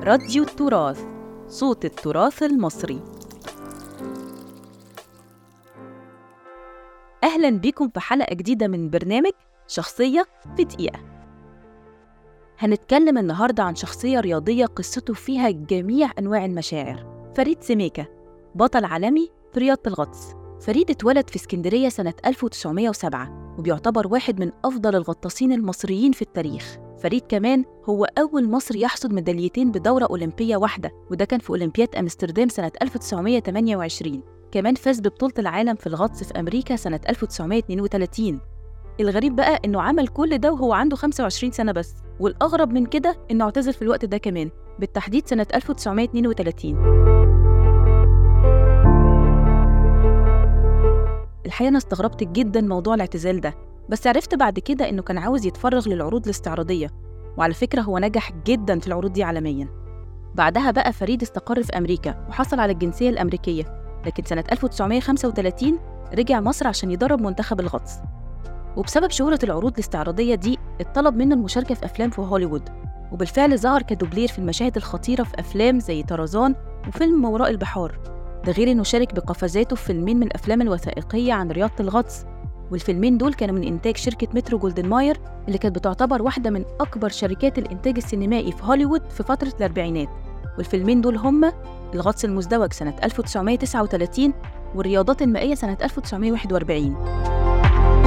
راديو التراث صوت التراث المصري أهلا بكم في حلقة جديدة من برنامج شخصية في دقيقة هنتكلم النهاردة عن شخصية رياضية قصته فيها جميع أنواع المشاعر فريد سميكة بطل عالمي في رياضة الغطس فريد اتولد في اسكندرية سنة 1907 وبيعتبر واحد من أفضل الغطاسين المصريين في التاريخ فريد كمان هو أول مصري يحصد ميداليتين بدورة أولمبية واحدة وده كان في أولمبياد أمستردام سنة 1928 كمان فاز ببطولة العالم في الغطس في أمريكا سنة 1932 الغريب بقى إنه عمل كل ده وهو عنده 25 سنة بس والأغرب من كده إنه اعتزل في الوقت ده كمان بالتحديد سنة 1932 الحقيقة أنا استغربت جدا موضوع الاعتزال ده بس عرفت بعد كده إنه كان عاوز يتفرغ للعروض الاستعراضية وعلى فكرة هو نجح جدا في العروض دي عالميا بعدها بقى فريد استقر في أمريكا وحصل على الجنسية الأمريكية لكن سنة 1935 رجع مصر عشان يدرب منتخب الغطس وبسبب شهرة العروض الاستعراضية دي اتطلب منه المشاركة في أفلام في هوليوود وبالفعل ظهر كدوبلير في المشاهد الخطيرة في أفلام زي طرزان وفيلم ما وراء البحار ده غير إنه شارك بقفزاته في فيلمين من الأفلام الوثائقية عن رياضة الغطس والفيلمين دول كانوا من إنتاج شركة مترو جولدن ماير اللي كانت بتعتبر واحدة من أكبر شركات الإنتاج السينمائي في هوليوود في فترة الأربعينات والفيلمين دول هما الغطس المزدوج سنة 1939 والرياضات المائية سنة 1941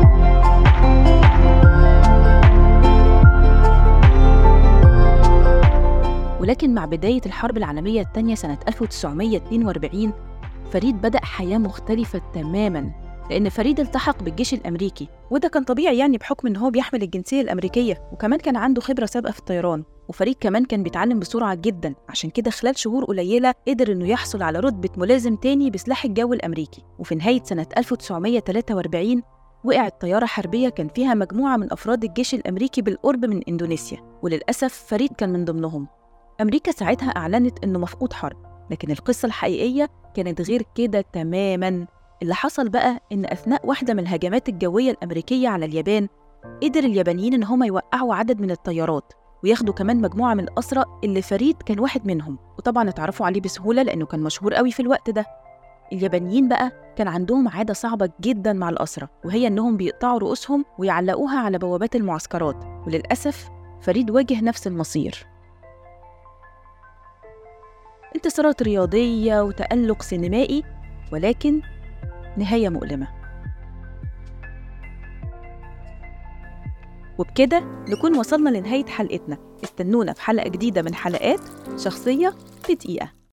ولكن مع بداية الحرب العالمية الثانية سنة 1942 فريد بدأ حياة مختلفة تماماً لأن فريد التحق بالجيش الأمريكي وده كان طبيعي يعني بحكم إن هو بيحمل الجنسية الأمريكية وكمان كان عنده خبرة سابقة في الطيران وفريد كمان كان بيتعلم بسرعة جدا عشان كده خلال شهور قليلة قدر إنه يحصل على رتبة ملازم تاني بسلاح الجو الأمريكي وفي نهاية سنة 1943 وقعت طيارة حربية كان فيها مجموعة من أفراد الجيش الأمريكي بالقرب من إندونيسيا وللأسف فريد كان من ضمنهم أمريكا ساعتها أعلنت إنه مفقود حرب لكن القصة الحقيقية كانت غير كده تماماً اللي حصل بقى إن أثناء واحدة من الهجمات الجوية الأمريكية على اليابان قدر اليابانيين إن هم يوقعوا عدد من الطيارات وياخدوا كمان مجموعة من الأسرى اللي فريد كان واحد منهم وطبعا اتعرفوا عليه بسهولة لأنه كان مشهور قوي في الوقت ده اليابانيين بقى كان عندهم عادة صعبة جدا مع الأسرى وهي إنهم بيقطعوا رؤوسهم ويعلقوها على بوابات المعسكرات وللأسف فريد واجه نفس المصير انتصارات رياضية وتألق سينمائي ولكن نهاية مؤلمة وبكده نكون وصلنا لنهاية حلقتنا استنونا في حلقة جديدة من حلقات شخصية في دقيقة